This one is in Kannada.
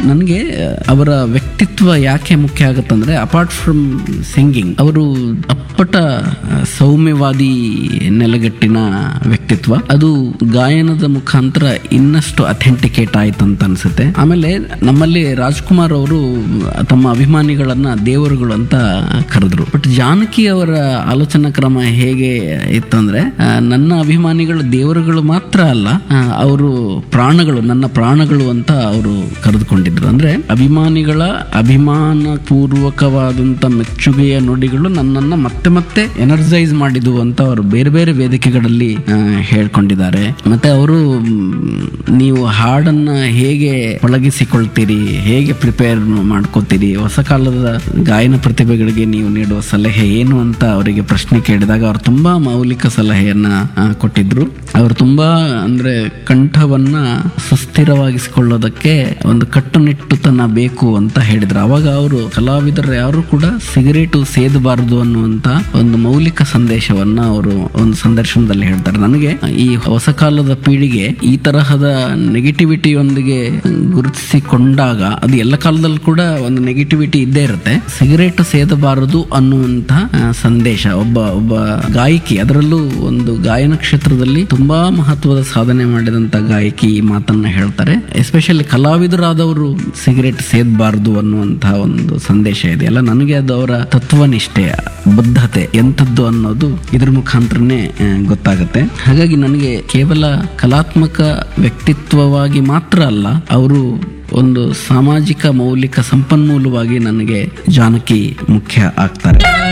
ನನಗೆ ಅವರ ವ್ಯಕ್ತಿತ್ವ ಯಾಕೆ ಮುಖ್ಯ ಆಗುತ್ತಂದ್ರೆ ಅಪಾರ್ಟ್ ಫ್ರಮ್ ಸಿಂಗಿಂಗ್ ಅವರು ಅಪ್ಪಟ ಸೌಮ್ಯವಾದಿ ನೆಲಗಟ್ಟಿನ ವ್ಯಕ್ತಿತ್ವ ಅದು ಗಾಯನದ ಮುಖಾಂತರ ಇನ್ನಷ್ಟು ಅಥೆಂಟಿಕೇಟ್ ಆಯ್ತು ಅಂತ ಅನ್ಸುತ್ತೆ ಆಮೇಲೆ ನಮ್ಮಲ್ಲಿ ರಾಜ್ಕುಮಾರ್ ಅವರು ತಮ್ಮ ಅಭಿಮಾನಿಗಳನ್ನ ದೇವರುಗಳು ಅಂತ ಕರೆದ್ರು ಬಟ್ ಜಾನಕಿ ಅವರ ಆಲೋಚನಾ ಕ್ರಮ ಹೇಗೆ ಇತ್ತಂದ್ರೆ ಆ, ನನ್ನ ಅಭಿಮಾನಿಗಳು ದೇವರುಗಳು ಮಾತ್ರ ಅಲ್ಲ ಅವರು ಪ್ರಾಣಗಳು ನನ್ನ ಪ್ರಾಣಗಳು ಅಂತ ಅವರು ಕರೆದುಕೊಂಡಿದ್ರು ಅಂದ್ರೆ ಅಭಿಮಾನಿಗಳ ಅಭಿಮಾನ ಪೂರ್ವಕವಾದಂತ ಮೆಚ್ಚುಗೆಯ ನುಡಿಗಳು ನನ್ನನ್ನ ಮತ್ತೆ ಮತ್ತೆ ಎನರ್ಜೈಸ್ ಮಾಡಿದ್ವು ಅಂತ ಅವರು ಬೇರೆ ಬೇರೆ ವೇದಿಕೆಗಳಲ್ಲಿ ಆ, ಹೇಳ್ಕೊಂಡಿದ್ದಾರೆ ಮತ್ತೆ ಅವರು ನೀವು ಹಾಡನ್ನ ಹೇಗೆ ಪಳಗಿಸಿಕೊಳ್ತೀರಿ ಹೇಗೆ ಪ್ರಿಪೇರ್ ಮಾಡ್ಕೋತೀರಿ ಹೊಸ ಕಾಲದ ಗಾಯನ ಪ್ರತಿಭೆಗಳಿಗೆ ನೀವು ನೀಡುವ ಸಲಹೆ ಏನು ಅಂತ ಅವರಿಗೆ ಪ್ರಶ್ನೆ ಕೇಳಿದಾಗ ಅವರು ತುಂಬಾ ಮೌಲಿಕ ಸಲಹೆಯನ್ನ ಆ, ಕೊಟ್ಟಿದ್ರು ಅವರು ತುಂಬಾ ಅಂದ್ರೆ ಕಂಠವನ್ನ ಸುಸ್ಥಿರವಾಗಿಸಿಕೊಳ್ಳೋದಕ್ಕೆ ಒಂದು ಕಟ್ಟುನಿಟ್ಟುತನ ಬೇಕು ಅಂತ ಹೇಳಿದ್ರು ಅವಾಗ ಅವರು ಕಲಾವಿದರು ಯಾರು ಕೂಡ ಸಿಗರೇಟು ಸೇದಬಾರದು ಅನ್ನುವಂತ ಒಂದು ಮೌಲಿಕ ಸಂದೇಶವನ್ನ ಅವರು ಒಂದು ಸಂದರ್ಶನದಲ್ಲಿ ಹೇಳ್ತಾರೆ ನನಗೆ ಈ ಹೊಸ ಕಾಲದ ಪೀಳಿಗೆ ಈ ತರಹದ ನೆಗೆಟಿವಿಟಿಯೊಂದಿಗೆ ಗುರುತಿಸಿಕೊಂಡಾಗ ಅದು ಎಲ್ಲ ಕಾಲದಲ್ಲೂ ಕೂಡ ಒಂದು ನೆಗೆಟಿವಿಟಿ ಇದ್ದೇ ಇರುತ್ತೆ ಸಿಗರೇಟ್ ಸೇದಬಾರದು ಅನ್ನುವಂತ ಆ, ಸಂದೇಶ ಒಬ್ಬ ಒಬ್ಬ ಗಾಯಕಿ ಅದರಲ್ಲೂ ಒಂದು ಗಾಯನ ಕ್ಷೇತ್ರದಲ್ಲಿ ತುಂಬಾ ಮಹತ್ವದ ಸಾಧನೆ ಮಾಡಿದಂತ ಗಾಯಕಿ ಈ ಮಾತನ್ನ ಹೇಳ್ತಾರೆ ಎಸ್ಪೆಷಲಿ ಕಲಾವಿದರಾದವರು ಸಿಗರೇಟ್ ಸೇದಬಾರದು ಅನ್ನುವಂತಹ ಒಂದು ಸಂದೇಶ ಇದೆಯಲ್ಲ ನನಗೆ ಅದು ಅವರ ತತ್ವನಿಷ್ಠೆ ಬದ್ಧತೆ ಎಂಥದ್ದು ಅನ್ನೋದು ಇದ್ರ ಮುಖಾಂತರನೇ ಆ, ಗೊತ್ತಾಗುತ್ತೆ ಹಾಗಾಗಿ ನನಗೆ ಕೇವಲ ಕಲಾತ್ಮಕ ವ್ಯಕ್ತಿತ್ವವಾಗಿ ಮಾತ್ರ ಅಲ್ಲ ಅವರು ಒಂದು ಸಾಮಾಜಿಕ ಮೌಲಿಕ ಸಂಪನ್ಮೂಲವಾಗಿ ನನಗೆ ಜಾನಕಿ ಮುಖ್ಯ ಆಗ್ತಾರೆ